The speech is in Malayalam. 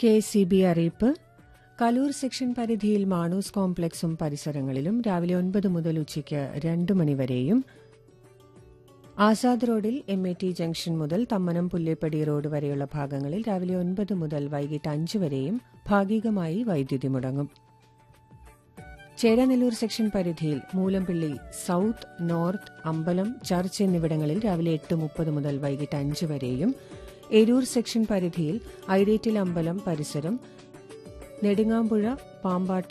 കെ സി ബി അറിയിപ്പ് കലൂർ സെക്ഷൻ പരിധിയിൽ മാണൂസ് കോംപ്ലക്സും പരിസരങ്ങളിലും രാവിലെ ഒൻപത് മുതൽ ഉച്ചയ്ക്ക് രണ്ട് മണിവരെയും ആസാദ് റോഡിൽ എം എ ടി ജംഗ്ഷൻ മുതൽ തമ്മനം പുല്ലേപ്പടി റോഡ് വരെയുള്ള ഭാഗങ്ങളിൽ രാവിലെ ഒൻപത് മുതൽ വൈകിട്ട് അഞ്ച് വരെയും ഭാഗികമായി വൈദ്യുതി മുടങ്ങും ചേരാനെല്ലൂർ സെക്ഷൻ പരിധിയിൽ മൂലംപിള്ളി സൌത്ത് നോർത്ത് അമ്പലം ചർച്ച് എന്നിവിടങ്ങളിൽ രാവിലെ എട്ട് മുപ്പത് മുതൽ വൈകിട്ട് അഞ്ച് വരെയും എരൂർ സെക്ഷൻ പരിധിയിൽ ഐരേറ്റിൽ അമ്പലം പരിസരം നെടുങ്ങാമ്പുഴ പാമ്പാട്ട്